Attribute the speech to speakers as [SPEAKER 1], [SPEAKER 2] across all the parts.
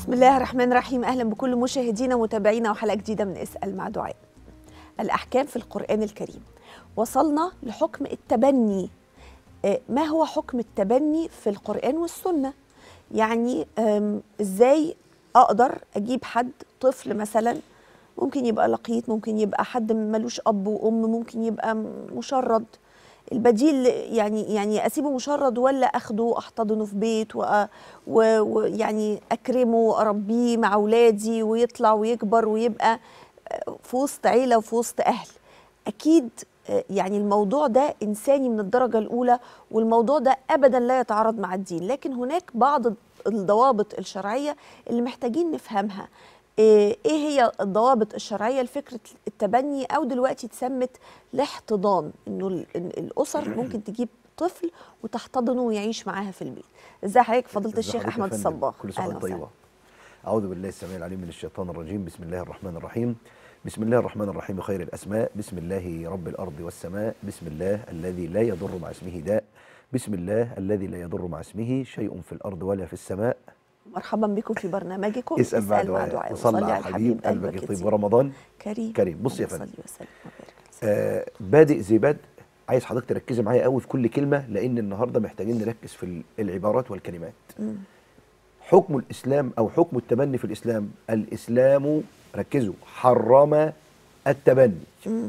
[SPEAKER 1] بسم الله الرحمن الرحيم اهلا بكل مشاهدينا ومتابعينا وحلقه جديده من اسال مع دعاء الاحكام في القران الكريم وصلنا لحكم التبني آه، ما هو حكم التبني في القران والسنه يعني آم، ازاي اقدر اجيب حد طفل مثلا ممكن يبقى لقيط ممكن يبقى حد ملوش اب وام ممكن يبقى م- مشرد البديل يعني يعني اسيبه مشرد ولا اخده احتضنه في بيت وأ- و- ويعني اكرمه واربيه مع اولادي ويطلع ويكبر ويبقى آه، في وسط عيله وفي وسط اهل اكيد آه، يعني الموضوع ده انساني من الدرجه الاولى والموضوع ده ابدا لا يتعارض مع الدين لكن هناك بعض الضوابط الشرعيه اللي محتاجين نفهمها ايه إيه هي الضوابط الشرعيه لفكره التبني او دلوقتي اتسمت الاحتضان انه ال- إن الاسر ممكن تجيب طفل وتحتضنه ويعيش معاها في البيت ازي حضرتك فضيله
[SPEAKER 2] ازي
[SPEAKER 1] الشيخ
[SPEAKER 2] حضرتك يا
[SPEAKER 1] احمد
[SPEAKER 2] فندم؟
[SPEAKER 1] الصباغ
[SPEAKER 2] كل سنه
[SPEAKER 1] أهلاً
[SPEAKER 2] وانت
[SPEAKER 1] وسهلاً.
[SPEAKER 2] طيبه اعوذ بالله السميع العليم من الشيطان الرجيم بسم الله الرحمن الرحيم بسم الله الرحمن الرحيم خير الاسماء بسم الله رب الارض والسماء بسم الله الذي لا يضر مع اسمه داء بسم الله الذي لا يضر مع اسمه شيء في الارض ولا في السماء
[SPEAKER 1] مرحبا بكم في برنامجكم
[SPEAKER 2] اسال مع دعاء وصلى على حبيب قلبك
[SPEAKER 1] يطيب.
[SPEAKER 2] يطيب ورمضان
[SPEAKER 1] كريم
[SPEAKER 2] كريم. بص يا
[SPEAKER 1] اللهم
[SPEAKER 2] فندم.
[SPEAKER 1] صل وسلم وبارك على سيدنا
[SPEAKER 2] آه بادئ زي بادئ عايز حضرتك تركزي معايا قوي في كل كلمه لان النهارده محتاجين نركز في ال- العبارات والكلمات حكم الاسلام او حكم التبني في الاسلام الاسلام ركزوا حرم التبني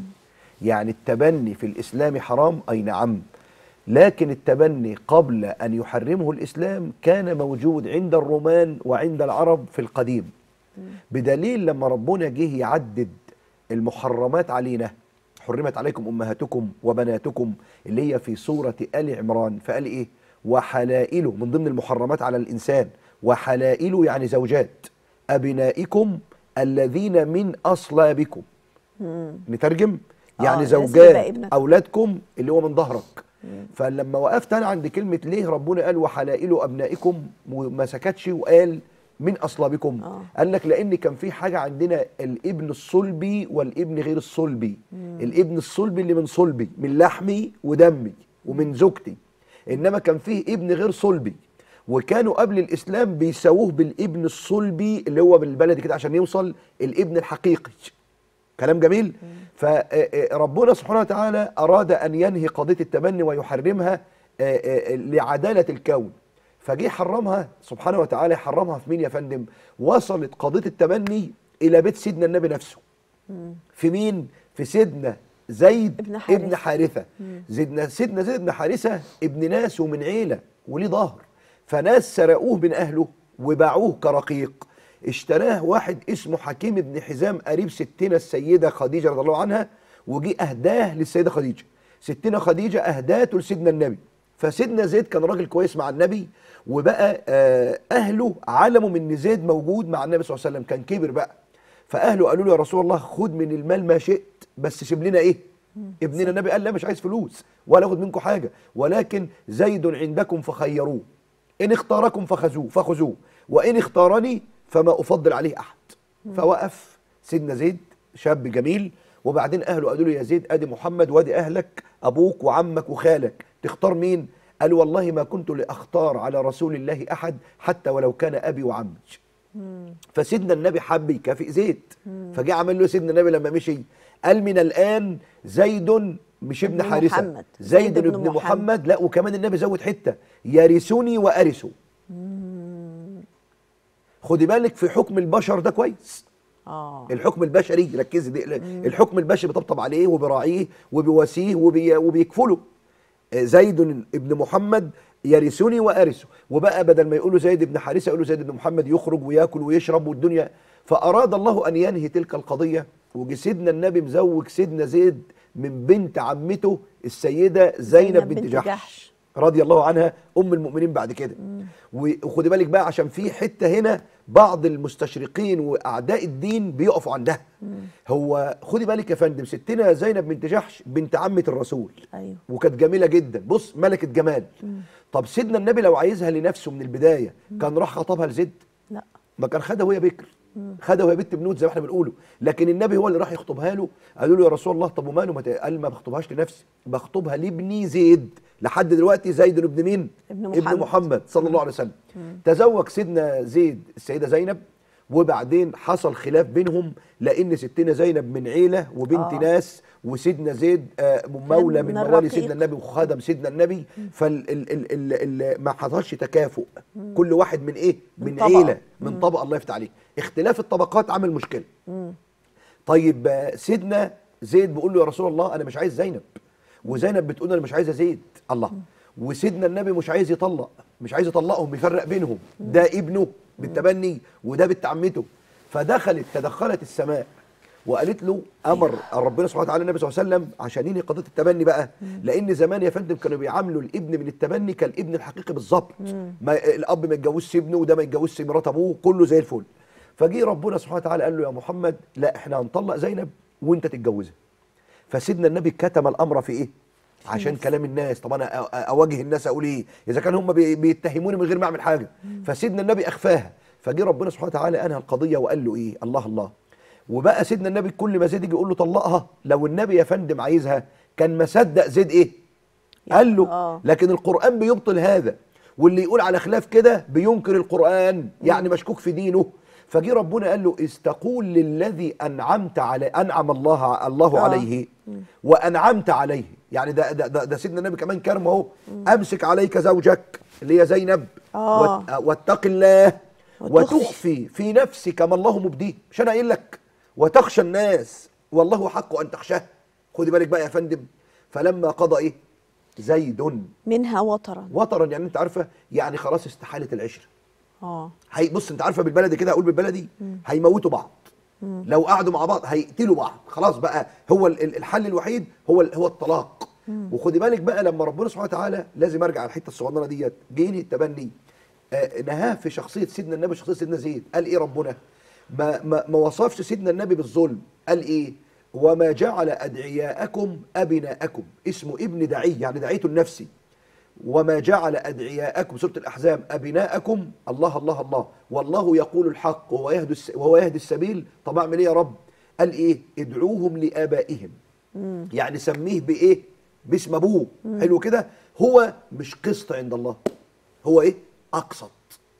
[SPEAKER 2] يعني التبني في الاسلام حرام اي نعم لكن التبني قبل ان يحرمه الاسلام كان موجود عند الرومان وعند العرب في القديم بدليل لما ربنا جه يعدد المحرمات علينا حرمت عليكم امهاتكم وبناتكم اللي هي في سوره ال عمران فقال ايه وحلائله من ضمن المحرمات على الانسان وحلائله يعني زوجات ابنائكم الذين من اصلابكم نترجم
[SPEAKER 1] آه،
[SPEAKER 2] يعني
[SPEAKER 1] لازم يبقى
[SPEAKER 2] زوجات
[SPEAKER 1] ابنك.
[SPEAKER 2] اولادكم اللي هو من ظهرك فلما وقفت انا عند كلمه ليه ربنا قال وحلائل ابنائكم وما سكتش وقال من اصلابكم
[SPEAKER 1] آه.
[SPEAKER 2] قال لك لان كان في حاجه عندنا الابن الصلبي والابن غير الصلبي الابن الصلبي اللي من صلبي من لحمي ودمي ومن زوجتي انما كان فيه ابن غير صلبي وكانوا قبل الاسلام بيساووه بالابن الصلبي اللي هو بالبلدي كده عشان يوصل الابن الحقيقي كلام جميل فربنا سبحانه وتعالى أراد أن ينهي قضية التبني ويحرمها آه، آه، لعدالة الكون فجه حرمها سبحانه وتعالى حرمها في مين يا فندم وصلت قضية التبني إلى بيت سيدنا النبي نفسه في مين في سيدنا زيد
[SPEAKER 1] ابن حارثة.
[SPEAKER 2] ابن حارثة زيدنا سيدنا زيد بن حارثة ابن ناس ومن عيلة وليه ظهر فناس سرقوه من أهله وباعوه كرقيق اشتراه واحد اسمه حكيم بن حزام قريب ستنا السيدة خديجة رضي الله عنها وجي أهداه للسيدة خديجة ستنا خديجة أهداته لسيدنا النبي فسيدنا زيد كان راجل كويس مع النبي وبقى آه، أهله علموا من إن زيد موجود مع النبي صلى الله عليه وسلم كان كبر بقى فأهله قالوا له يا رسول الله خد من المال ما شئت بس سيب لنا إيه ابننا النبي قال لا مش عايز فلوس ولا اخد منكم حاجة ولكن زيد عندكم فخيروه إن اختاركم فخذوه فخذوه وإن اختارني فما أفضل عليه أحد فوقف سيدنا زيد شاب جميل وبعدين أهله قالوا له يا زيد أدي محمد وأدي أهلك أبوك وعمك وخالك تختار مين؟ قال والله ما كنت لأختار على رسول الله أحد حتى ولو كان أبي وعمي فسيدنا النبي حب يكافئ زيد فجاء عمل له سيدنا النبي لما مشي قال من الآن زيد مش ابن
[SPEAKER 1] ابن
[SPEAKER 2] حارثة
[SPEAKER 1] محمد.
[SPEAKER 2] زيد
[SPEAKER 1] زيد ابن
[SPEAKER 2] ابن
[SPEAKER 1] محمد.
[SPEAKER 2] محمد لا وكمان النبي زود حتة يرثني وأرثه خدي بالك في حكم البشر ده كويس
[SPEAKER 1] اه
[SPEAKER 2] الحكم البشري ركزي دي الحكم البشري بيطبطب عليه وبيراعيه وبيواسيه وبي وبيكفله آه، زيد ابن محمد يرثني وارثه وبقى بدل ما يقولوا زيد بن حارثه يقولوا زيد بن محمد يخرج وياكل ويشرب والدنيا فاراد الله ان ينهي تلك القضيه وجي سيدنا النبي مزوج سيدنا زيد من بنت عمته السيده زينب بنت جحش رضي الله عنها ام المؤمنين بعد كده وخدي بالك بقى عشان في حته هنا بعض المستشرقين واعداء الدين بيقفوا عندها هو خدي بالك يا فندم ستنا زينب بنت جحش بنت عمه الرسول
[SPEAKER 1] ايوه
[SPEAKER 2] وكانت جميله جدا بص ملكه جمال طب سيدنا النبي لو عايزها لنفسه من البدايه كان راح خطبها لزيد
[SPEAKER 1] لا
[SPEAKER 2] ما كان خدها وهي بكر خدها وهي بنت بنوت زي ما احنا بنقوله لكن النبي هو اللي راح يخطبها له قالوا له يا رسول الله طب وماله ما ت- قال ما بخطبهاش لنفسي بخطبها لابني زيد لحد دلوقتي زيد ابن مين
[SPEAKER 1] ابن
[SPEAKER 2] ابن
[SPEAKER 1] محمد.
[SPEAKER 2] محمد صلى الله عليه وسلم تزوج سيدنا زيد السيده زينب وبعدين حصل خلاف بينهم لان ستنا زينب من عيله وبنت
[SPEAKER 1] آه.
[SPEAKER 2] آه. ناس وسيدنا زيد آه، مولى
[SPEAKER 1] من
[SPEAKER 2] من موالي
[SPEAKER 1] الرقيق.
[SPEAKER 2] سيدنا النبي وخادم سيدنا النبي فما حصلش تكافؤ كل واحد من ايه
[SPEAKER 1] من
[SPEAKER 2] من,
[SPEAKER 1] طبقة.
[SPEAKER 2] عيله من طبقه الله يفتح عليك اختلاف الطبقات عمل مشكله طيب آه، سيدنا زيد بيقول له يا رسول الله انا مش عايز زينب وزينب بتقول انا مش عايزه زيد الله وسيدنا النبي مش عايز يطلق مش عايز يطلقهم يفرق بينهم ده ابنه بالتبني وده بنت عمته فدخلت تدخلت السماء وقالت له امر ربنا سبحانه وتعالى النبي صلى الله عليه وسلم عشان ينهي قضيه التبني بقى لان زمان يا فندم كانوا بيعاملوا الابن من التبني كالابن الحقيقي بالظبط ما الاب ما يتجوزش ابنه وده ما يتجوزش مرات ابوه كله زي الفل فجه ربنا سبحانه وتعالى قال له يا محمد لا احنا هنطلق زينب وانت تتجوزها فسيدنا النبي كتم الامر في ايه عشان كلام الناس طب انا أ- أ- اواجه الناس اقول ايه اذا كان هم بي- بيتهموني من غير ما اعمل حاجه فسيدنا النبي اخفاها فجه ربنا سبحانه وتعالى انهى القضيه وقال له ايه الله الله وبقى سيدنا النبي كل ما زيد يجي يقول له طلقها لو النبي يا فندم عايزها كان مصدق زيد ايه قال له
[SPEAKER 1] آه.
[SPEAKER 2] لكن القرآن بيبطل هذا واللي يقول على خلاف كده بينكر القرآن يعني مشكوك في دينه فجي ربنا قال له استقول للذي أنعمت على أنعم الله الله
[SPEAKER 1] آه.
[SPEAKER 2] عليه وأنعمت عليه يعني ده ده, ده, ده سيدنا النبي كمان كرم اهو أمسك عليك زوجك اللي هي زينب
[SPEAKER 1] آه.
[SPEAKER 2] وات- واتق الله
[SPEAKER 1] وتخفي.
[SPEAKER 2] وتخفي في نفسك ما الله مبديه مش أنا قايل لك وتخشى الناس والله حق أن تخشاه خدي بالك بقى يا فندم فلما قضى إيه زيد
[SPEAKER 1] منها وطرا
[SPEAKER 2] وطرا يعني انت عارفه يعني خلاص استحاله العشره
[SPEAKER 1] اه
[SPEAKER 2] هي بص انت عارفه بالبلدي كده اقول بالبلدي هيموتوا بعض لو قعدوا مع بعض هيقتلوا بعض خلاص بقى هو ال- ال- الحل الوحيد هو ال- هو الطلاق وخدي بالك بقى لما ربنا سبحانه وتعالى لازم ارجع على الحته الصغننه ديت جيني التبني آه نهاه في شخصيه سيدنا النبي شخصيه سيدنا زيد قال ايه ربنا ما ما, ما وصفش سيدنا النبي بالظلم قال ايه وما جعل ادعياءكم ابناءكم اسمه ابن دعي يعني دعيته النفسي وما جعل أدعياءكم سورة الأحزاب أبناءكم الله الله الله والله يقول الحق وهو يهدي الس- وهو يهدي السبيل طب أعمل إيه يا رب قال إيه ادعوهم لآبائهم يعني سميه بإيه باسم أبوه حلو كده هو مش قسط عند الله هو إيه أقسط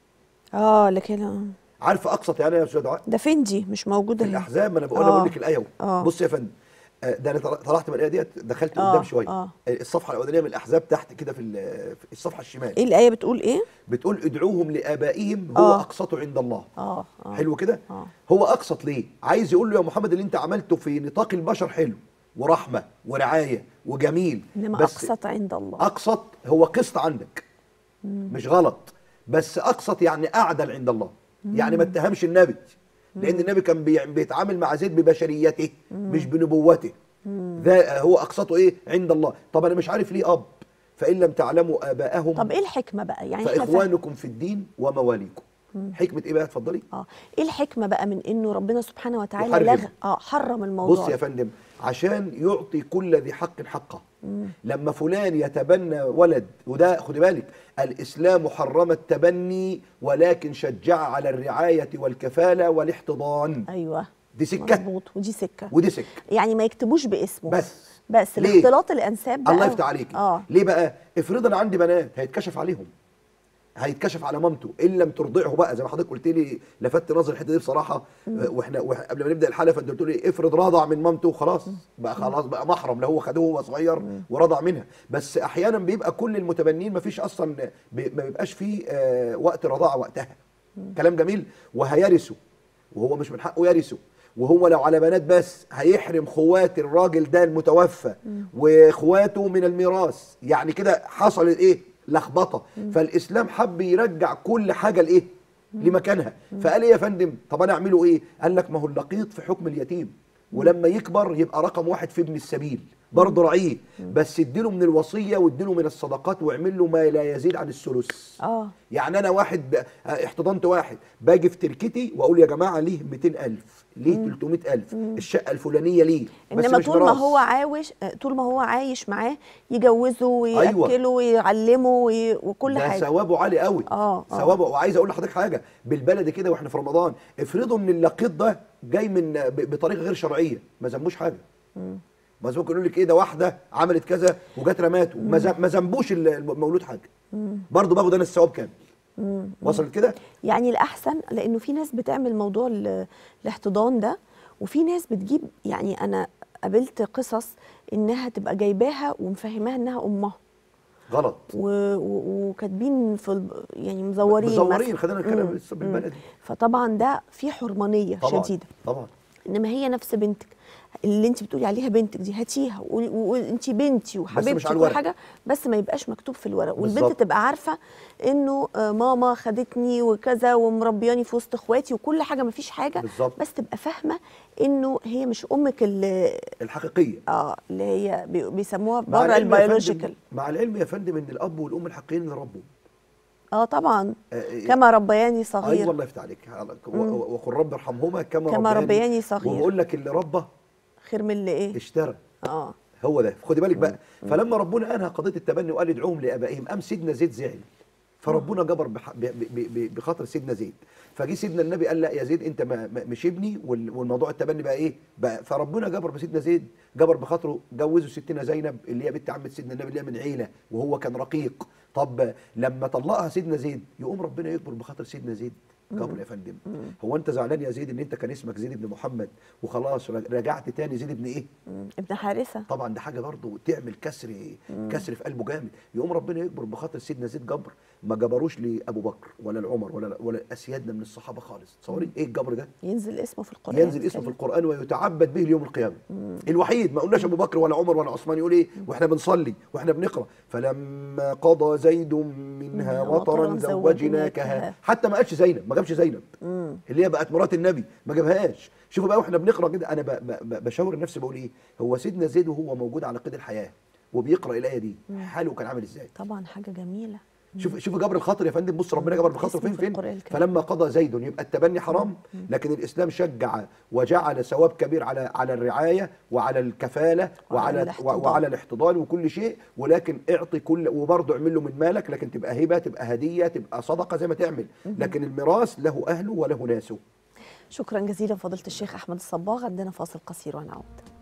[SPEAKER 1] اه لكن
[SPEAKER 2] عارف أقسط يعني إيه يا أستاذ دعاء
[SPEAKER 1] ده فين دي مش موجوده
[SPEAKER 2] في
[SPEAKER 1] هنا
[SPEAKER 2] الأحزاب ما أنا بقول
[SPEAKER 1] آه.
[SPEAKER 2] بقول لك الآية
[SPEAKER 1] آه.
[SPEAKER 2] أهو بص يا فندم آه، ده انا طل- طلعت من الايه ديت دخلت
[SPEAKER 1] آه،
[SPEAKER 2] قدام شويه
[SPEAKER 1] آه.
[SPEAKER 2] الصفحه الاولانيه من الاحزاب تحت كده في ال- في الصفحه الشمال
[SPEAKER 1] ايه الايه بتقول ايه
[SPEAKER 2] بتقول ادعوهم لآبائهم هو
[SPEAKER 1] آه.
[SPEAKER 2] أقسط عند الله
[SPEAKER 1] اه اه
[SPEAKER 2] حلو كده
[SPEAKER 1] آه.
[SPEAKER 2] هو أقسط ليه عايز يقول له يا محمد اللي انت عملته في نطاق البشر حلو ورحمة ورعاية وجميل
[SPEAKER 1] انما
[SPEAKER 2] بس
[SPEAKER 1] اقسط عند الله
[SPEAKER 2] أقسط هو قسط عندك مش غلط بس أقسط يعني أعدل عند الله يعني ما اتهمش النبي لأن النبي كان بي- بيتعامل مع زيد ببشريته مش بنبوته ده هو أقسطه إيه عند الله طب أنا مش عارف ليه أب فإن لم تعلموا آباءهم
[SPEAKER 1] طب ايه الحكمه بقى يعني احنا فاهم
[SPEAKER 2] فاخوانكم في الدين ومواليكم حكمه ايه بقى اتفضلي
[SPEAKER 1] اه ايه الحكمه بقى من انه ربنا سبحانه وتعالى
[SPEAKER 2] يحرم.
[SPEAKER 1] لغى اه حرم الموضوع
[SPEAKER 2] بص يا فندم عشان يعطي كل ذي حق حقه لما فلان يتبنى ولد وده خدي بالك الاسلام حرم التبني ولكن شجع على الرعايه والكفاله والاحتضان
[SPEAKER 1] ايوه
[SPEAKER 2] دي سكه
[SPEAKER 1] مظبوط ودي سكه
[SPEAKER 2] ودي سكه
[SPEAKER 1] يعني ما يكتبوش باسمه
[SPEAKER 2] بس
[SPEAKER 1] بس
[SPEAKER 2] ليه؟
[SPEAKER 1] الاختلاط الانساب بقى
[SPEAKER 2] الله يفتح عليك
[SPEAKER 1] اه
[SPEAKER 2] ليه بقى افرض انا عندي بنات هيتكشف عليهم هيتكشف على مامته ان لم ترضعه بقى زي ما حضرتك قلت لي لفت نظر الحته دي بصراحه آه، واحنا وإحنا قبل ما نبدا الحلقه فانت قلت لي افرض رضع من مامته خلاص بقى خلاص بقى محرم لو هو خدوه وهو صغير ورضع منها بس احيانا بيبقى كل المتبنين ما فيش اصلا بي- ما بيبقاش فيه آه، وقت رضاعه وقتها كلام جميل وهيرثوا وهو مش من حقه يرثوا وهو لو على بنات بس هيحرم خوات الراجل ده المتوفى واخواته من الميراث يعني كده حصل ايه لخبطه فالاسلام حب يرجع كل حاجه لايه لمكانها فقال ايه يا فندم طب انا اعمله ايه قال لك ما هو اللقيط في حكم اليتيم ولما يكبر يبقى رقم واحد في ابن السبيل برضه راعيه بس اديله من الوصيه واديله من الصدقات واعمل له ما لا يزيد عن الثلث
[SPEAKER 1] اه
[SPEAKER 2] يعني انا واحد ب... اه، احتضنت واحد باجي في تركتي واقول يا جماعه ليه 200000 ليه 300000 الشقه الفلانيه ليه بس
[SPEAKER 1] انما
[SPEAKER 2] مش
[SPEAKER 1] طول ما
[SPEAKER 2] ميراث.
[SPEAKER 1] هو عاوش طول ما هو عايش معاه يجوزه
[SPEAKER 2] أيوة.
[SPEAKER 1] وياكله ويعلمه وي... وكل
[SPEAKER 2] ده
[SPEAKER 1] حاجه
[SPEAKER 2] ثوابه عالي قوي
[SPEAKER 1] آه، آه.
[SPEAKER 2] ثوابه وعايز اقول لحضرتك حاجه بالبلدي كده واحنا في رمضان افرضوا ان اللقيط ده جاي من ب- بطريقه غير شرعيه ما ذنبوش حاجه بس ممكن يقول لك ايه ده واحده عملت كذا وجت رماته ما ذ- ما ذنبوش ال- المولود حاجه برضه باخد انا الثواب كامل وصلت كده
[SPEAKER 1] يعني الاحسن لانه في ناس بتعمل موضوع ال- الاحتضان ده وفي ناس بتجيب يعني انا قابلت قصص انها تبقى جايباها ومفهماها انها امها
[SPEAKER 2] غلط
[SPEAKER 1] و- و- وكاتبين في ال- يعني مزورين
[SPEAKER 2] مزورين
[SPEAKER 1] مثلاً.
[SPEAKER 2] خلينا نتكلم
[SPEAKER 1] مم.
[SPEAKER 2] لسه بالبلدي
[SPEAKER 1] فطبعا ده في حرمانيه
[SPEAKER 2] طبعا
[SPEAKER 1] شديده
[SPEAKER 2] طبعا
[SPEAKER 1] انما هي نفس بنتك اللي انت بتقولي عليها بنتك دي هاتيها وقولي وقولي انت بنتي
[SPEAKER 2] مش
[SPEAKER 1] وحبيبتي
[SPEAKER 2] على
[SPEAKER 1] وكل
[SPEAKER 2] الورق.
[SPEAKER 1] حاجه بس ما يبقاش مكتوب في الورق والبنت
[SPEAKER 2] بالظبط.
[SPEAKER 1] تبقى عارفه انه آه، ماما خدتني وكذا ومربياني في وسط اخواتي وكل حاجه ما فيش حاجه
[SPEAKER 2] بالظبط.
[SPEAKER 1] بس تبقى فاهمه انه هي مش امك اللي
[SPEAKER 2] الحقيقيه
[SPEAKER 1] اه اللي هي بي- بيسموها
[SPEAKER 2] مع
[SPEAKER 1] بره
[SPEAKER 2] العلم يا فندم-
[SPEAKER 1] البيولوجيكال
[SPEAKER 2] مع العلم يا فندم ان الاب والام الحقيقيين اللي ربوا
[SPEAKER 1] اه طبعا
[SPEAKER 2] آه،
[SPEAKER 1] كما ربياني
[SPEAKER 2] اي
[SPEAKER 1] صغير
[SPEAKER 2] والله يفتح عليك و- و- وقل رب ارحمهما كما,
[SPEAKER 1] كما ربياني صغير.
[SPEAKER 2] وبقول لك اللي ربى
[SPEAKER 1] خير من اللي ايه
[SPEAKER 2] اشترى
[SPEAKER 1] اه
[SPEAKER 2] هو ده خدي بالك بقى فلما ربنا انهى قضيه التبني وقال ادعوهم لابائهم قام سيدنا زيد زعل فربنا جبر بح- ب- ب- ب- بخاطر سيدنا زيد فجه سيدنا النبي قال لا يا زيد انت ما ما- مش ابني وال- والموضوع التبني بقى ايه بقى فربنا جبر بسيدنا زيد جبر بخاطره جوزه ستنا زينب اللي هي بنت عمه سيدنا النبي اللي هي من عيله وهو كان رقيق طب لما طلقها سيدنا زيد يقوم ربنا يكبر بخاطر سيدنا زيد جبر يا فندم هو انت زعلان يا زيد ان انت كان اسمك زيد بن محمد وخلاص رج- رجعت تاني زيد بن ايه
[SPEAKER 1] مم. ابن حارثه
[SPEAKER 2] طبعا ده حاجه برضه تعمل كسر كسر في قلبه جامد يقوم ربنا يكبر بخاطر سيدنا زيد جبر ما جبروش لابو بكر ولا لعمر ولا ولا اسيادنا من الصحابه خالص تصوري ايه الجبر ده
[SPEAKER 1] ينزل اسمه في القران
[SPEAKER 2] ينزل اسمه في القران ويتعبد به ليوم القيامه الوحيد ما قلناش ابو بكر ولا عمر ولا عثمان يقول ايه واحنا بنصلي واحنا بنقرا فلما قضى زيد منها
[SPEAKER 1] منها
[SPEAKER 2] وطرا
[SPEAKER 1] وطرا
[SPEAKER 2] زوجناكها
[SPEAKER 1] زوجناكها.
[SPEAKER 2] حتى ما قالش زينب ما جابش زينب اللي هي بقت مرات النبي ما جابهاش شوفوا بقى واحنا بنقرا كده انا ب- ب- ب- بشاور نفسي بقول ايه هو سيدنا زيد وهو موجود على قيد الحياه وبيقرا الايه دي حاله كان عامل ازاي
[SPEAKER 1] طبعا حاجه جميله
[SPEAKER 2] شوف شوف جبر الخاطر يا فندم بص ربنا جبر بخاطره
[SPEAKER 1] اسمه
[SPEAKER 2] فين
[SPEAKER 1] في
[SPEAKER 2] فين
[SPEAKER 1] القرآن الكريم.
[SPEAKER 2] فلما قضى زيد يبقى التبني حرام لكن الاسلام شجع وجعل ثواب كبير على على الرعايه وعلى الكفاله
[SPEAKER 1] وعلى
[SPEAKER 2] وعلى
[SPEAKER 1] الاحتضان.
[SPEAKER 2] وعلى الاحتضان وكل شيء ولكن اعطي كل وبرضه اعمل له من مالك لكن تبقى هبه تبقى هديه تبقى صدقه زي ما تعمل لكن الميراث له اهله وله ناسه
[SPEAKER 1] شكرا جزيلا فضيله الشيخ احمد الصباغ عندنا فاصل قصير ونعود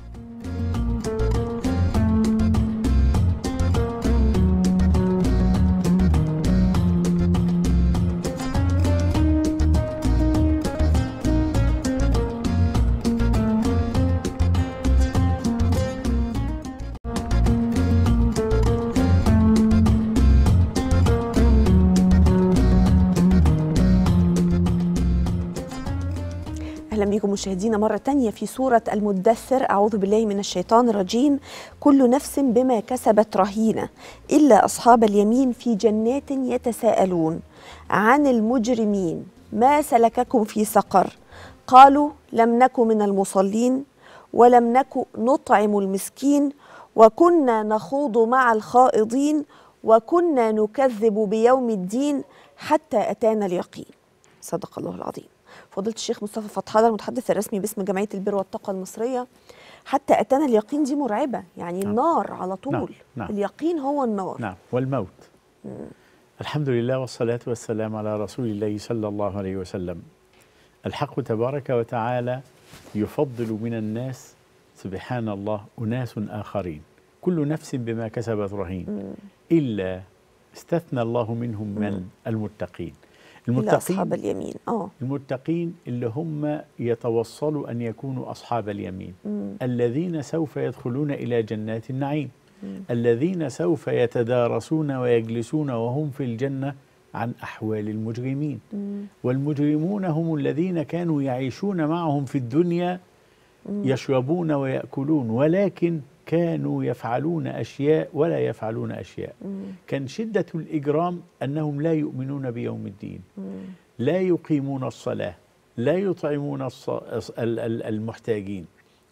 [SPEAKER 1] اهلا بكم مشاهدينا مره تانية في سوره المدثر اعوذ بالله من الشيطان الرجيم كل نفس بما كسبت رهينه الا اصحاب اليمين في جنات يتساءلون عن المجرمين ما سلككم في سقر قالوا لم نك من المصلين ولم نك نطعم المسكين وكنا نخوض مع الخائضين وكنا نكذب بيوم الدين حتى اتانا اليقين صدق الله العظيم فضيله الشيخ مصطفى فتح الله المتحدث الرسمي باسم جمعيه البر والتقوى المصريه حتى اتانا اليقين دي مرعبه يعني
[SPEAKER 3] نعم.
[SPEAKER 1] النار على طول
[SPEAKER 3] نعم، نعم.
[SPEAKER 1] اليقين هو النار
[SPEAKER 3] نعم والموت الحمد لله والصلاة والسلام على رسول الله صلى الله عليه وسلم الحق تبارك وتعالى يفضل من الناس سبحان الله أناس آخرين كل نفس بما كسبت رهين إلا استثنى الله منهم من المتقين
[SPEAKER 1] الا اصحاب
[SPEAKER 3] المتقين
[SPEAKER 1] اليمين اه
[SPEAKER 3] المتقين اللي هم يتوصلوا أن يكونوا أصحاب اليمين الذين سوف يدخلون إلى جنات النعيم الذين سوف يتدارسون ويجلسون وهم في الجنة عن أحوال المجرمين والمجرمون هم الذين كانوا يعيشون معهم في الدنيا يشربون ويأكلون ولكن كانوا يفعلون أشياء ولا يفعلون أشياء كان شدة الإجرام أنهم لا يؤمنون بيوم الدين لا يقيمون الصلاة لا يطعمون الص- ال- ال- المحتاجين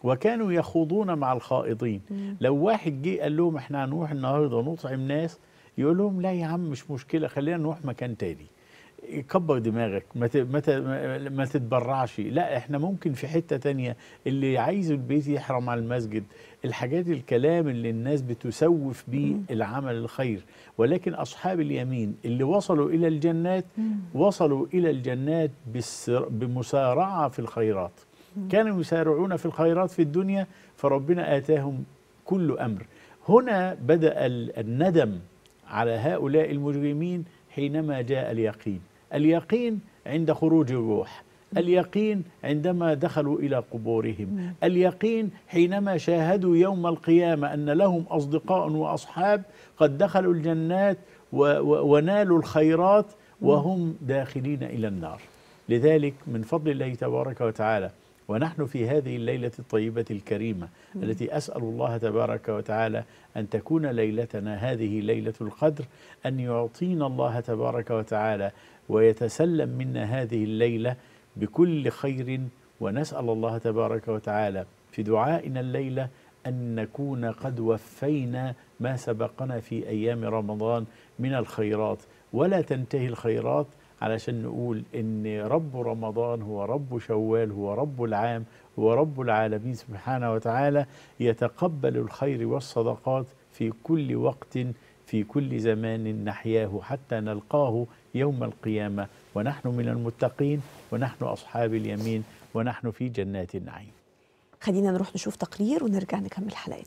[SPEAKER 3] وكانوا يخوضون مع الخائضين لو واحد جه قال لهم احنا هنروح النهارده نطعم ناس يقول لهم لا يا عم مش مشكله خلينا نروح مكان تاني كبر دماغك ما ت- ما ت- ما- ما تتبرعش لا احنا ممكن في حته تانية اللي عايز البيت يحرم على المسجد الحاجات الكلام اللي الناس بتسوف بيه العمل الخير ولكن اصحاب اليمين اللي وصلوا الى الجنات وصلوا الى الجنات بالسر- بمسارعه في الخيرات كانوا يسارعون في الخيرات في الدنيا فربنا اتاهم كل امر هنا بدا ال- الندم على هؤلاء المجرمين حينما جاء اليقين اليقين عند خروج الروح اليقين عندما دخلوا الى قبورهم اليقين حينما شاهدوا يوم القيامه ان لهم اصدقاء واصحاب قد دخلوا الجنات و- و- ونالوا الخيرات وهم داخلين الى النار لذلك من فضل الله تبارك وتعالى ونحن في هذه الليلة الطيبة الكريمة التي أسأل الله تبارك وتعالى أن تكون ليلتنا هذه ليلة القدر أن يعطينا الله تبارك وتعالى ويتسلم منا هذه الليلة بكل خير ونسأل الله تبارك وتعالى في دعائنا الليلة أن نكون قد وفينا ما سبقنا في أيام رمضان من الخيرات ولا تنتهي الخيرات علشان نقول ان رب رمضان هو رب شوال هو رب العام هو رب العالمين سبحانه وتعالى يتقبل الخير والصدقات في كل وقت في كل زمان نحياه حتى نلقاه يوم القيامه ونحن من المتقين ونحن اصحاب اليمين ونحن في جنات النعيم
[SPEAKER 1] خلينا نروح نشوف تقرير ونرجع نكمل حلقتنا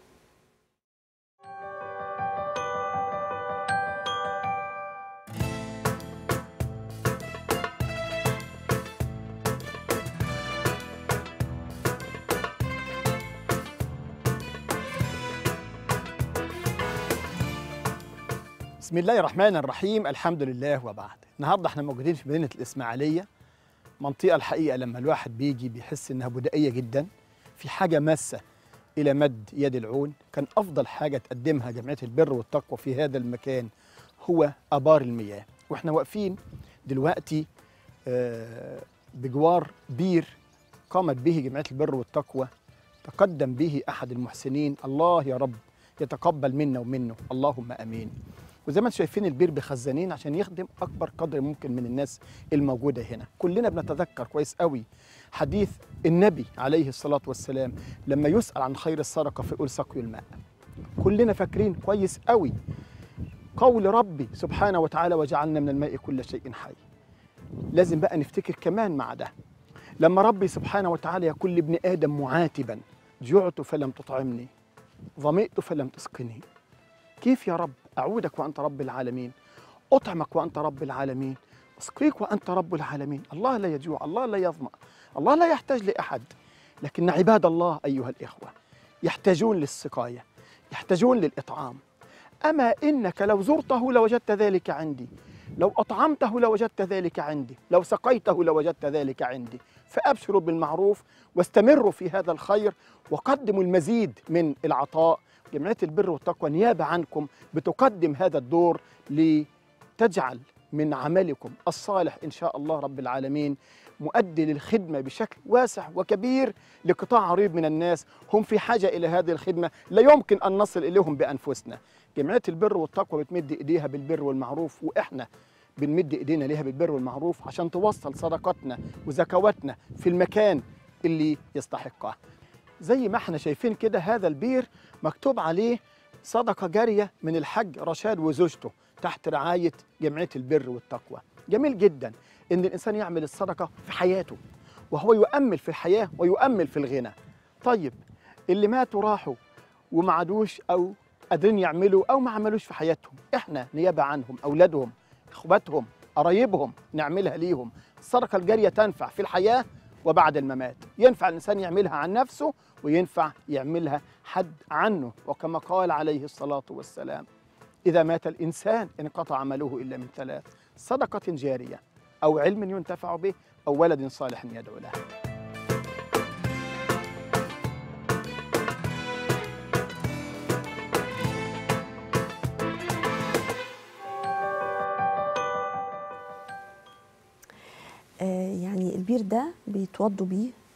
[SPEAKER 4] بسم الله الرحمن الرحيم الحمد لله وبعد النهارده احنا موجودين في مدينه الاسماعيليه منطقه الحقيقه لما الواحد بيجي بيحس انها بدائيه جدا في حاجه ماسه الى مد يد العون كان افضل حاجه تقدمها جمعيه البر والتقوى في هذا المكان هو ابار المياه واحنا واقفين دلوقتي آه، بجوار بير قامت به جمعيه البر والتقوى تقدم به احد المحسنين الله يا رب يتقبل منا ومنه اللهم امين وزي ما انتم شايفين البير بخزانين عشان يخدم اكبر قدر ممكن من الناس الموجوده هنا كلنا بنتذكر كويس قوي حديث النبي عليه الصلاه والسلام لما يسال عن خير الصدقه فيقول سقي الماء كلنا فاكرين كويس قوي قول ربي سبحانه وتعالى وجعلنا من الماء كل شيء حي لازم بقى نفتكر كمان مع ده لما ربي سبحانه وتعالى يقول لابن ادم معاتبا جعت فلم تطعمني ظمئت فلم تسقني كيف يا رب أعودك وأنت رب العالمين أطعمك وأنت رب العالمين أسقيك وأنت رب العالمين الله لا يجوع الله لا يظمأ الله لا يحتاج لأحد لكن عباد الله أيها الإخوة يحتاجون للسقاية يحتاجون للإطعام أما إنك لو زرته لوجدت ذلك عندي لو أطعمته لوجدت ذلك عندي لو سقيته لوجدت ذلك عندي فأبشروا بالمعروف واستمروا في هذا الخير وقدموا المزيد من العطاء جمعية البر والتقوى نيابة عنكم بتقدم هذا الدور لتجعل من عملكم الصالح إن شاء الله رب العالمين مؤدي للخدمة بشكل واسع وكبير لقطاع عريض من الناس هم في حاجة إلى هذه الخدمة لا يمكن أن نصل إليهم بأنفسنا جمعية البر والتقوى بتمد إيديها بالبر والمعروف وإحنا بنمد إيدينا ليها بالبر والمعروف عشان توصل صدقاتنا وزكواتنا في المكان اللي يستحقها زي ما احنا شايفين كده هذا البير مكتوب عليه صدقة جارية من الحج رشاد وزوجته تحت رعاية جمعية البر والتقوى جميل جدا ان الانسان يعمل الصدقة في حياته وهو يؤمل في الحياة ويؤمل في الغنى طيب اللي ماتوا راحوا وما عادوش او قادرين يعملوا او ما عملوش في حياتهم احنا نيابة عنهم اولادهم اخواتهم قرايبهم نعملها ليهم الصدقة الجارية تنفع في الحياة وبعد الممات ينفع الإنسان يعملها عن نفسه وينفع يعملها حد عنه وكما قال عليه الصلاة والسلام إذا مات الإنسان انقطع عمله إلا من ثلاث صدقة جارية أو علم ينتفع به أو ولد صالح يدعو له
[SPEAKER 1] آه يعني البير ده بيتوضوا بيه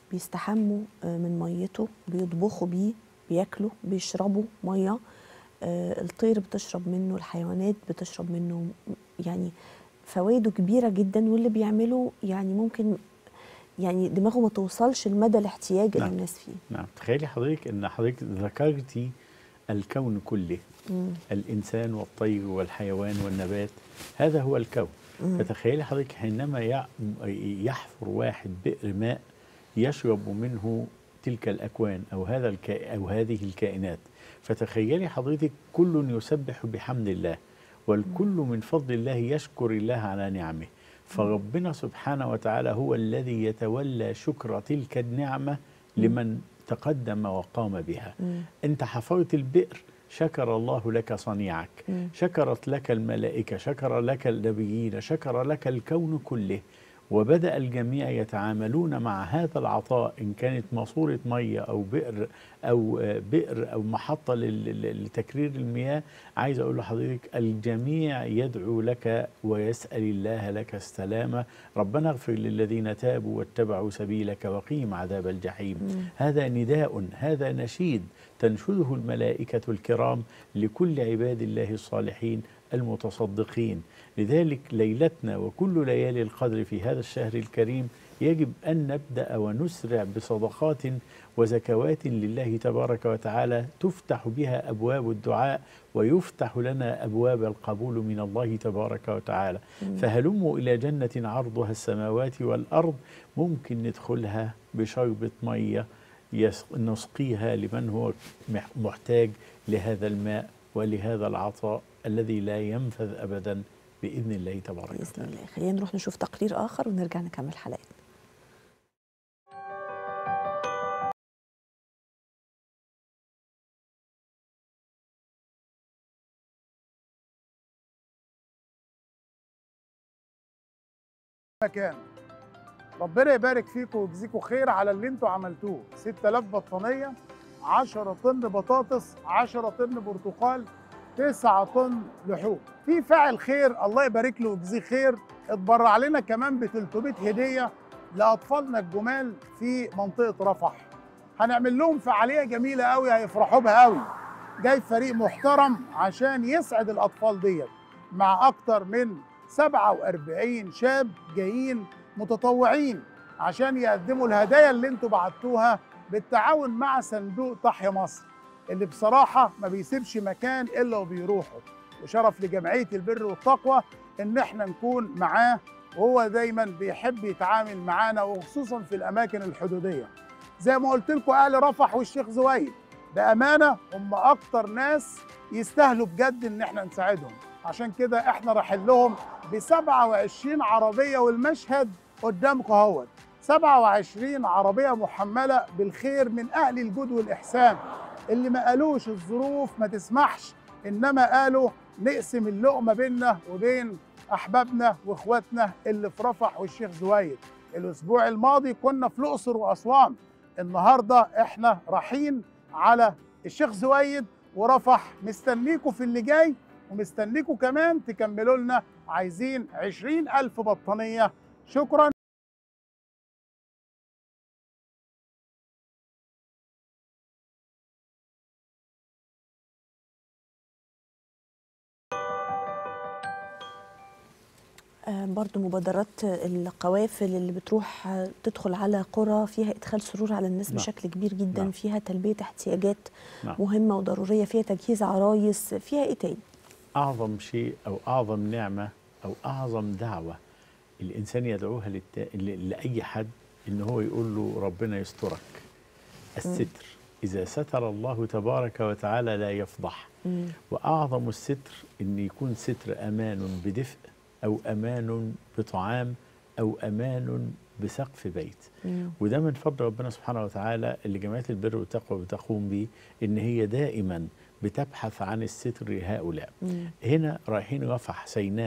[SPEAKER 1] بيستحموا آه، من ميته بيطبخوا بيه بياكلوا بيشربوا ميه آه، الطير بتشرب منه الحيوانات بتشرب منه يعني فوائده كبيره جدا واللي بيعمله يعني ممكن يعني دماغه ما توصلش لمدى الاحتياج اللي
[SPEAKER 3] نعم.
[SPEAKER 1] الناس فيه
[SPEAKER 3] نعم تخيلي حضرتك ان حضرتك ذكرتي الكون كله
[SPEAKER 1] مم.
[SPEAKER 3] الانسان والطير والحيوان والنبات هذا هو الكون
[SPEAKER 1] مم.
[SPEAKER 3] فتخيلي حضرتك حينما يع- يحفر واحد بئر ماء يشرب منه تلك الاكوان او هذا الكائن او هذه الكائنات فتخيلي حضرتك كل يسبح بحمد الله والكل من فضل الله يشكر الله على نعمه فربنا سبحانه وتعالى هو الذي يتولى شكر تلك النعمه لمن تقدم وقام بها
[SPEAKER 1] مم.
[SPEAKER 3] انت حفرت البئر شكر الله لك صنيعك
[SPEAKER 1] مم.
[SPEAKER 3] شكرت لك الملائكه شكر لك النبيين شكر لك الكون كله وبدا الجميع يتعاملون مع هذا العطاء ان كانت ماسوره ميه او بئر او آه، بئر او محطه لل- لل- لتكرير المياه عايز اقول لحضرتك الجميع يدعو لك ويسال الله لك السلامه ربنا اغفر للذين تابوا واتبعوا سبيلك وقيم عذاب الجحيم هذا نداء هذا نشيد تنشده الملائكه الكرام لكل عباد الله الصالحين المتصدقين لذلك ليلتنا وكل ليالي القدر في هذا الشهر الكريم يجب أن نبدأ ونسرع بصدقات وزكوات لله تبارك وتعالى تفتح بها أبواب الدعاء ويفتح لنا أبواب القبول من الله تبارك وتعالى فهلموا إلى جنة عرضها السماوات والأرض ممكن ندخلها بشربة مية يس- نسقيها لمن هو مح- محتاج لهذا الماء ولهذا العطاء الذي لا ينفذ أبدا بإذن الله تبارك
[SPEAKER 1] باذن
[SPEAKER 3] وتعالى
[SPEAKER 1] الله خلينا نروح نشوف تقرير اخر ونرجع نكمل حلقتنا
[SPEAKER 5] مكان ربنا يبارك فيكم ويجزيكم خير على اللي انتوا عملتوه 6000 بطانيه 10 طن بطاطس 10 طن برتقال 9 طن لحوم في فاعل خير الله يبارك له ويجزيه خير اتبرع لنا كمان ب 300 هديه لاطفالنا الجمال في منطقه رفح هنعمل لهم فعاليه جميله قوي هيفرحوا بها قوي جاي فريق محترم عشان يسعد الاطفال ديت مع اكتر من 47 شاب جايين متطوعين عشان يقدموا الهدايا اللي انتوا بعتوها بالتعاون مع صندوق تحيا مصر اللي بصراحة ما بيسيبش مكان إلا وبيروحوا وشرف لجمعية البر والتقوى إن احنا نكون معاه وهو دايما بيحب يتعامل معانا وخصوصا في الأماكن الحدودية زي ما قلت لكم أهل رفح والشيخ زويد بأمانة هم أكتر ناس يستاهلوا بجد إن احنا نساعدهم عشان كده احنا رايحين لهم ب 27 عربيه والمشهد قدامكم اهوت 27 عربيه محمله بالخير من اهل الجود والاحسان اللي ما قالوش الظروف ما تسمحش انما قالوا نقسم اللقمه بيننا وبين احبابنا واخواتنا اللي في رفح والشيخ زويد الاسبوع الماضي كنا في الاقصر واسوان النهارده احنا رايحين على الشيخ زويد ورفح مستنيكم في اللي جاي ومستنيكم كمان تكملوا لنا عايزين 20 ألف بطانية شكرا
[SPEAKER 1] آه، برضو مبادرات القوافل اللي بتروح آه، تدخل على قرى فيها ادخال سرور على الناس
[SPEAKER 3] نعم.
[SPEAKER 1] بشكل كبير جدا
[SPEAKER 3] نعم.
[SPEAKER 1] فيها تلبيه احتياجات
[SPEAKER 3] نعم.
[SPEAKER 1] مهمه وضروريه فيها تجهيز عرايس فيها ايه تاني
[SPEAKER 3] أعظم شيء أو أعظم نعمة أو أعظم دعوة الإنسان يدعوها للت... ل- لأي حد إن هو يقول له ربنا يسترك الستر إذا ستر الله تبارك وتعالى لا يفضح
[SPEAKER 1] مم.
[SPEAKER 3] وأعظم الستر إن يكون ستر أمان بدفء أو أمان بطعام أو أمان بسقف بيت
[SPEAKER 1] مم.
[SPEAKER 3] وده من فضل ربنا سبحانه وتعالى اللي جمعية البر والتقوى بتقوم به إن هي دائما بتبحث عن الستر لهؤلاء
[SPEAKER 1] مم.
[SPEAKER 3] هنا رايحين رفح سيناء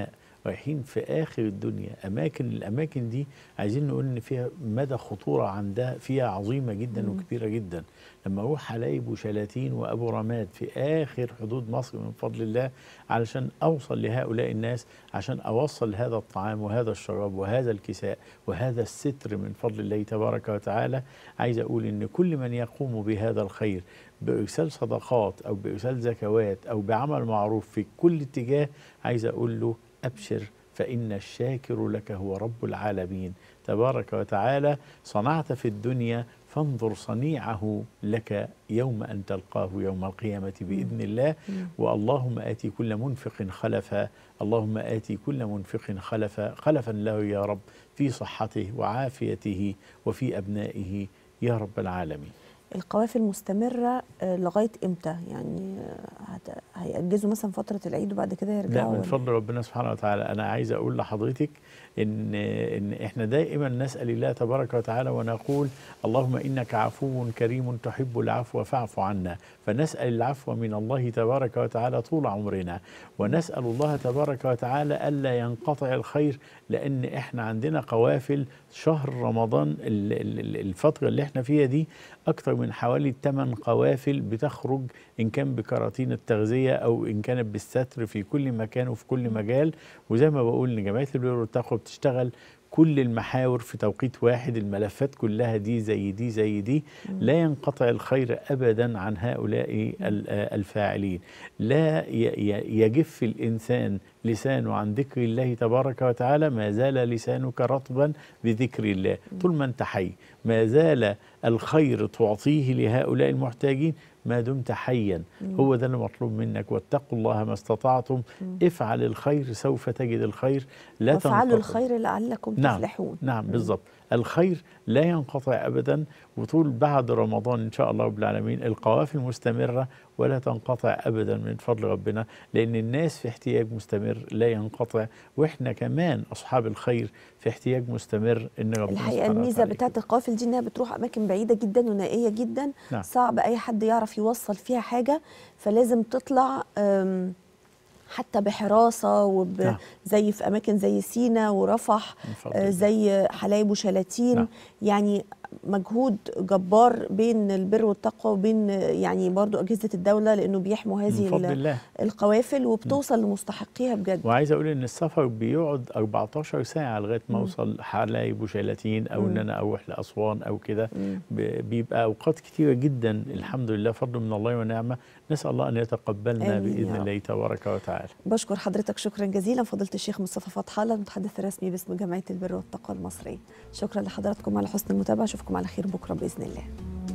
[SPEAKER 3] رايحين في اخر الدنيا اماكن الاماكن دي عايزين نقول ان فيها مدى خطوره عندها فيها عظيمه جدا وكبيره جدا لما اروح حلايب وشلاتين وابو رماد في اخر حدود مصر من فضل الله علشان اوصل لهؤلاء الناس عشان اوصل هذا الطعام وهذا الشراب وهذا الكساء وهذا الستر من فضل الله تبارك وتعالى عايز اقول ان كل من يقوم بهذا الخير بارسال صدقات او بارسال زكوات او بعمل معروف في كل اتجاه عايز اقول له ابشر فان الشاكر لك هو رب العالمين تبارك وتعالى صنعت في الدنيا فانظر صنيعه لك يوم ان تلقاه يوم القيامه باذن الله واللهم اتي كل منفق خلفا اللهم اتي كل منفق خلفا خلفا له يا رب في صحته وعافيته وفي ابنائه يا رب العالمين
[SPEAKER 1] القوافل مستمرة آه، لغاية امتى؟ يعني آه، هت- هيأجزوا مثلا فترة العيد وبعد كده
[SPEAKER 3] لا
[SPEAKER 1] يرجعوا
[SPEAKER 3] من
[SPEAKER 1] ولا-
[SPEAKER 3] فضل ربنا سبحانه وتعالى انا عايز اقول لحضرتك ان ان احنا دائما نسال الله تبارك وتعالى ونقول اللهم انك عفو كريم تحب العفو فاعف عنا فنسال العفو من الله تبارك وتعالى طول عمرنا ونسال الله تبارك وتعالى الا ينقطع الخير لان احنا عندنا قوافل شهر رمضان ال- ال- ال- الفتره اللي احنا فيها دي اكثر من حوالي 8 قوافل بتخرج ان كان بكراتين التغذيه او ان كانت بالستر في كل مكان وفي كل مجال وزي ما بقول ان جمعيه البر والتقوى بتشتغل كل المحاور في توقيت واحد الملفات كلها دي زي دي زي دي لا ينقطع الخير ابدا عن هؤلاء ال- آه الفاعلين لا ي- ي- يجف الانسان لسانه عن ذكر الله تبارك وتعالى ما زال لسانك رطبا بذكر الله طول ما انت حي ما زال الخير تعطيه لهؤلاء المحتاجين ما دمت حيا هو ده اللي مطلوب منك واتقوا الله ما استطعتم افعل الخير سوف تجد الخير لا
[SPEAKER 1] وافعلوا
[SPEAKER 3] تنقطع.
[SPEAKER 1] الخير لعلكم
[SPEAKER 3] نعم
[SPEAKER 1] تفلحون
[SPEAKER 3] نعم بالضبط الخير لا ينقطع ابدا وطول بعد رمضان ان شاء الله رب العالمين القوافل مستمره ولا تنقطع ابدا من فضل ربنا لان الناس في احتياج مستمر لا ينقطع واحنا كمان اصحاب الخير في احتياج مستمر ان ربنا
[SPEAKER 1] الحقيقه
[SPEAKER 3] سبحانه
[SPEAKER 1] الميزه
[SPEAKER 3] وتعالى
[SPEAKER 1] بتاعت القوافل دي انها بتروح اماكن بعيده جدا ونائيه جدا
[SPEAKER 3] نعم.
[SPEAKER 1] صعب اي حد يعرف يوصل فيها حاجه فلازم تطلع أم، حتى بحراسه وب
[SPEAKER 3] نعم.
[SPEAKER 1] زي في اماكن زي سينا ورفح
[SPEAKER 3] من فضل
[SPEAKER 1] آه،
[SPEAKER 3] الله.
[SPEAKER 1] زي حلايب وشلاتين
[SPEAKER 3] نعم.
[SPEAKER 1] يعني مجهود جبار بين البر والتقوى وبين آه، يعني برضو اجهزه الدوله لانه بيحموا
[SPEAKER 3] من
[SPEAKER 1] هذه
[SPEAKER 3] فضل
[SPEAKER 1] ال-
[SPEAKER 3] الله
[SPEAKER 1] القوافل وبتوصل لمستحقيها بجد
[SPEAKER 3] وعايز اقول ان السفر بيقعد 14 ساعه لغايه ما اوصل حلايب وشلاتين او ان انا اروح لاسوان او كده ب- بيبقى اوقات كتيره جدا الحمد لله فضل من الله ونعمه نسال الله ان يتقبلنا
[SPEAKER 1] آمين يا
[SPEAKER 3] باذن
[SPEAKER 1] رب.
[SPEAKER 3] الله تبارك وتعالى
[SPEAKER 1] بشكر حضرتك شكرا جزيلا فضيله الشيخ مصطفى فتح الله المتحدث الرسمي باسم جمعيه البر والتقوى المصريه شكرا لحضراتكم على حسن المتابعه اشوفكم على خير بكره باذن الله